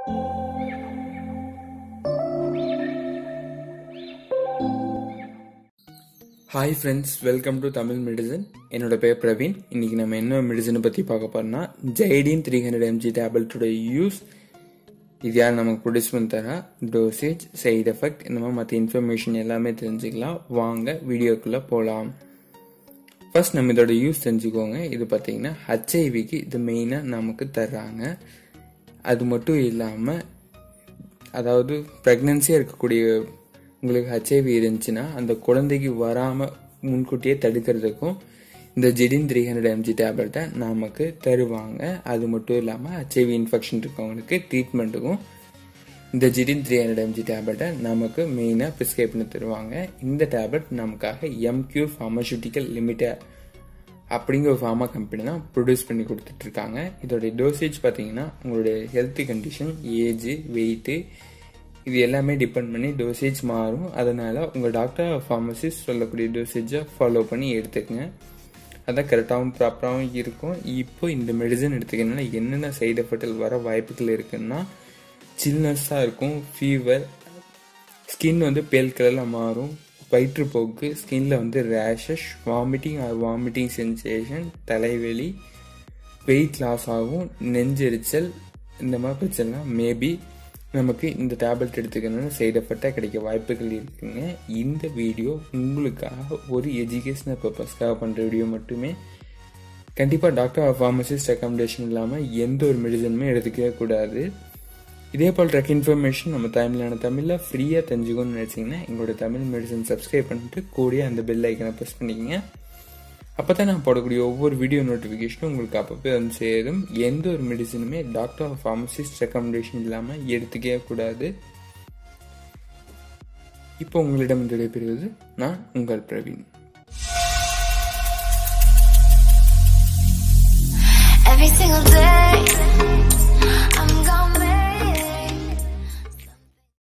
hi friends welcome to Tamil medicine என்னோட பேர் பிரவீன் இன்னைக்கு நம்ம என்ன மெடிசனை பற்றி பார்க்க போறோம்னா ஜைடின் த்ரீ ஹண்ட்ரட் எம்ஜி டேப்லெட்டோட யூஸ் இது யார் நமக்கு ப்ரொடியூஸ் பண்ணி தரா டோசேஜ் சைடு எஃபெக்ட் இந்த மாதிரி மற்ற இன்ஃபர்மேஷன் எல்லாமே தெரிஞ்சுக்கலாம் வாங்க வீடியோக்குள்ளே போகலாம் ஃபர்ஸ்ட் நம்ம இதோட யூஸ் தெரிஞ்சுக்கோங்க இது பார்த்தீங்கன்னா ஹச்ஐவிக்கு இது மெயினாக நமக்கு தர்றாங்க அது மட்டும் இல்லாமல் அதாவது ப்ரெக்னென்சியாக இருக்கக்கூடிய உங்களுக்கு ஹெச்ஐவி இருந்துச்சுன்னா அந்த குழந்தைக்கு வராமல் முன்கூட்டியே தடுக்கிறதுக்கும் இந்த ஜிடின் த்ரீ ஹண்ட்ரட் எம்ஜி டேப்லெட்டை நமக்கு தருவாங்க அது மட்டும் இல்லாமல் ஹெச்ஐவி இன்ஃபெக்ஷன் இருக்கவங்களுக்கு ட்ரீட்மெண்ட்டுக்கும் இந்த ஜிடின் த்ரீ ஹண்ட்ரட் எம்ஜி டேப்லெட்டை நமக்கு மெயினாக ப்ரிஸ்கிரைப் பண்ணி தருவாங்க இந்த டேப்லெட் நமக்காக எம்கியூ ஃபார்மசூட்டிக்கல் லிமிடெட் அப்படிங்கிற ஒரு ஃபார்மா கம்பெனி தான் ப்ரொடியூஸ் பண்ணி கொடுத்துட்ருக்காங்க இதோடைய டோசேஜ் பார்த்தீங்கன்னா உங்களுடைய ஹெல்த் கண்டிஷன் ஏஜ் வெயிட்டு இது எல்லாமே டிபெண்ட் பண்ணி டோசேஜ் மாறும் அதனால் உங்கள் டாக்டர் ஃபார்மசிஸ்ட் சொல்லக்கூடிய டோசேஜை ஃபாலோ பண்ணி எடுத்துக்கங்க அதான் கரெக்டாகவும் ப்ராப்பராகவும் இருக்கும் இப்போ இந்த மெடிசன் எடுத்துக்கிறதுனால என்னென்ன சைடு எஃபெக்ட்கள் வர வாய்ப்புகள் இருக்குன்னா சில்னஸ்ஸாக இருக்கும் ஃபீவர் ஸ்கின் வந்து பேல் கலரில் மாறும் வயிற்றுப்போக்கு ஸ்கின்ல வந்து rashes vomiting or vomiting sensation தலைவலி வெயிட் லாஸ் ஆகும் நெஞ்செரிச்சல் இந்த மாதிரி பிரச்சனைலாம் மேபி நமக்கு இந்த டேப்லெட் எடுத்துக்கணும்னு சைடு எஃபெக்டாக கிடைக்க வாய்ப்புகள் இருக்குங்க இந்த வீடியோ உங்களுக்காக ஒரு எஜுகேஷனல் பர்பஸ்க்காக பண்ணுற வீடியோ மட்டுமே கண்டிப்பாக டாக்டர் ஃபார்மசிஸ்ட் ரெக்கமெண்டேஷன் இல்லாமல் எந்த ஒரு மெடிசனுமே எடுத்துக்கவே கூடாது இதே போல் ட்ரக் இன்ஃபர்மேஷன் நம்ம தமிழான தமிழில் ஃப்ரீயாக தெரிஞ்சுக்கணும்னு நினச்சிங்கன்னா எங்களோட தமிழ் மெடிசன் சப்ஸ்கிரைப் பண்ணிட்டு கூடிய அந்த பெல் ஐக்கனை ப்ரெஸ் பண்ணிக்கங்க அப்போ தான் நான் போடக்கூடிய ஒவ்வொரு வீடியோ நோட்டிஃபிகேஷனும் உங்களுக்கு அப்பப்போ வந்து சேரும் எந்த ஒரு மெடிசனுமே டாக்டர் ஃபார்மசிஸ்ட் ரெக்கமெண்டேஷன் இல்லாமல் எடுத்துக்கவே கூடாது இப்போ உங்களிடம் விடைபெறுவது நான் உங்கள் பிரவீன் Every single day